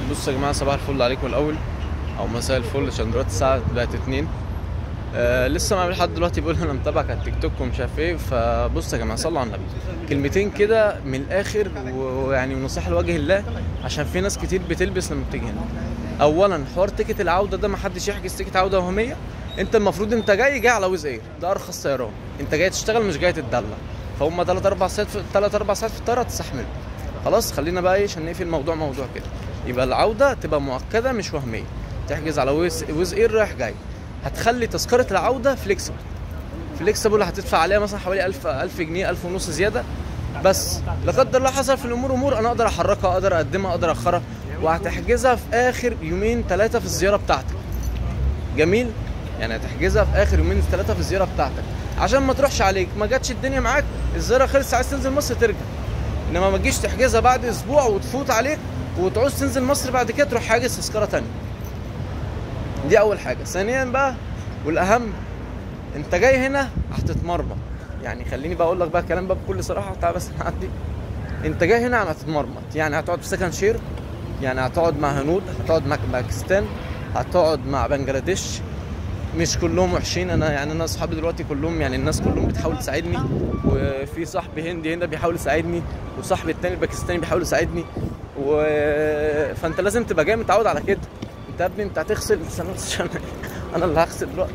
بصوا يا جماعه صباح الفل عليكم الاول او مساء الفل عشان دلوقتي الساعه بقت 2 آه لسه ما لحد دلوقتي بيقول انا متابعك على التيك توك ومش عارف ايه فبصوا يا جماعه صلوا على النبي كلمتين كده من الاخر ويعني نصيحه لوجه الله عشان في ناس كتير بتلبس لما بتيجي هنا اولا حوار تيكت العوده ده ما حدش يحجز تيكت عوده وهميه انت المفروض انت جاي جاي على ويز اير ده ارخص طيران انت جاي تشتغل مش جاي تتدلع فهم 3 4 ساعات 3 4 ساعات في الطياره تستحمل خلاص خلينا بقى ايه عشان نقفل الموضوع موضوع كده يبقى العوده تبقى مؤكده مش وهميه تحجز على ويز ويز اير رايح جاي هتخلي تذكره العوده فليكسبل فليكسبل هتدفع عليها مثلا حوالي 1000 1000 جنيه 1000 ونص زياده بس لا قدر الله حصل في الامور امور انا اقدر احركها اقدر اقدمها اقدر اخرها وهتحجزها في اخر يومين ثلاثه في الزياره بتاعتك جميل يعني هتحجزها في اخر يومين ثلاثه في الزياره بتاعتك عشان ما تروحش عليك ما جاتش الدنيا معاك الزياره خلص عايز تنزل مصر ترجع انما ما تجيش تحجزها بعد اسبوع وتفوت عليك وتعوز تنزل مصر بعد كده تروح حاجز تذكره تانية دي اول حاجه ثانيا بقى والاهم انت جاي هنا هتتمرمط يعني خليني بقى اقول لك بقى كلام بقى بكل صراحه تعال بس نعدي انت جاي هنا هتتمرمط يعني هتقعد في سكن شير يعني هتقعد مع هنود هتقعد مع باكستان هتقعد مع بنجلاديش مش كلهم وحشين انا يعني انا اصحابي دلوقتي كلهم يعني الناس كلهم بتحاول تساعدني وفي صاحبي هندي هنا بيحاول يساعدني وصاحبي التاني الباكستاني بيحاول يساعدني و... فانت لازم تبقى جاي متعود على كده انت يا ابني انت هتغسل استنى بس عشان انا اللي هغسل دلوقتي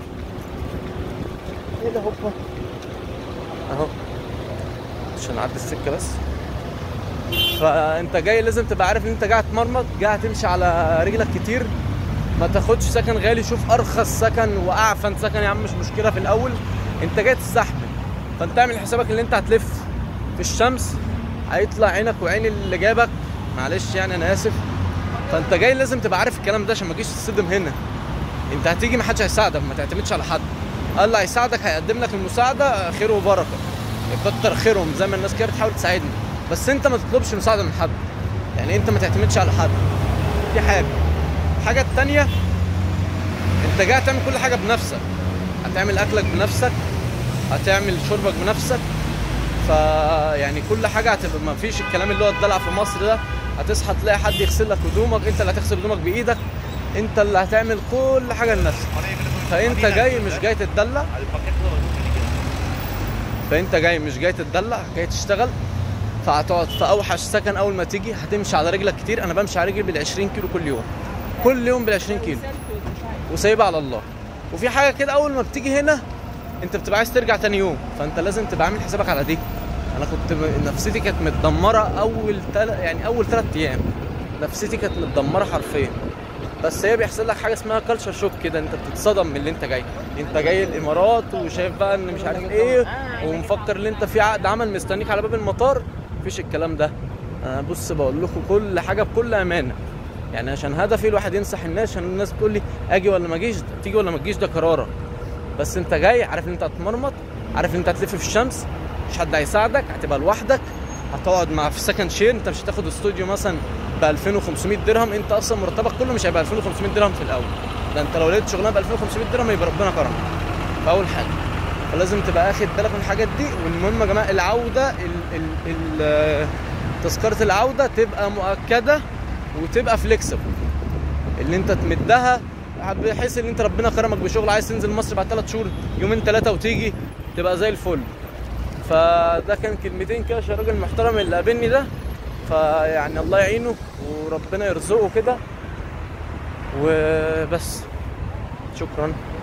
ايه ده هوبا اهو عشان اعدي السكه بس فانت جاي لازم تبقى عارف ان انت جاي تمرمط جاي تمشي على رجلك كتير ما تاخدش سكن غالي شوف ارخص سكن واعفن سكن يا عم مش مشكله في الاول انت جاي تستحمل فانت اعمل حسابك ان انت هتلف في الشمس هيطلع عينك وعين اللي جابك معلش يعني انا اسف فانت جاي لازم تبقى عارف الكلام ده عشان ما تجيش تصدم هنا انت هتيجي ما حدش هيساعدك ما تعتمدش على حد الله هيساعدك هيقدم لك المساعده خير وبركه يكتر خيرهم زي ما الناس كده بتحاول تساعدني بس انت ما تطلبش مساعده من حد يعني انت ما تعتمدش على حد دي حاجه الحاجه التانية انت جاي تعمل كل حاجه بنفسك هتعمل اكلك بنفسك هتعمل شربك بنفسك فيعني كل حاجه هتبقى ما فيش الكلام اللي هو الدلع في مصر ده هتصحى تلاقي حد يغسل لك هدومك انت اللي هتغسل هدومك بايدك انت اللي هتعمل كل حاجه لنفسك فانت جاي مش جاي تتدلع فانت جاي مش جاي تتدلع جاي تشتغل فهتقعد في اوحش سكن اول ما تيجي هتمشي على رجلك كتير انا بمشي على رجلي بال 20 كيلو كل يوم كل يوم بال 20 كيلو وسايبها على الله وفي حاجه كده اول ما بتيجي هنا انت بتبقى عايز ترجع تاني يوم فانت لازم تبقى عامل حسابك على دي انا كنت م- نفسيتي كانت متدمره اول تل... يعني اول ثلاث ايام نفسيتي كانت متدمره حرفيا بس هي بيحصل لك حاجه اسمها كلتشر شوك كده انت بتتصدم من اللي انت جاي انت جاي الامارات وشايف بقى ان مش عارف ايه ومفكر ان انت في عقد عمل مستنيك على باب المطار مفيش الكلام ده انا بص بقول لكم كل حاجه بكل امانه يعني عشان هدفي الواحد ينصح الناس عشان الناس تقول لي اجي ولا ما اجيش تيجي ولا ما تجيش ده قرارك بس انت جاي عارف ان انت هتمرمط عارف ان انت هتلف في الشمس مش حد هيساعدك هتبقى لوحدك هتقعد مع في سكن شير انت مش هتاخد استوديو مثلا ب 2500 درهم انت اصلا مرتبك كله مش هيبقى 2500 درهم في الاول ده انت لو لقيت شغلانه ب 2500 درهم يبقى ربنا كرمك فاول حاجه فلازم تبقى اخد بالك من الحاجات دي والمهم يا جماعه العوده ال ال ال تذكره العوده تبقى مؤكده وتبقى فليكسبل اللي انت تمدها بحيث ان انت ربنا كرمك بشغل عايز تنزل مصر بعد ثلاث شهور يومين ثلاثه وتيجي تبقى زي الفل فده كان كلمتين كده عشان الراجل المحترم اللي قابلني ده فيعني الله يعينه وربنا يرزقه كده وبس شكرا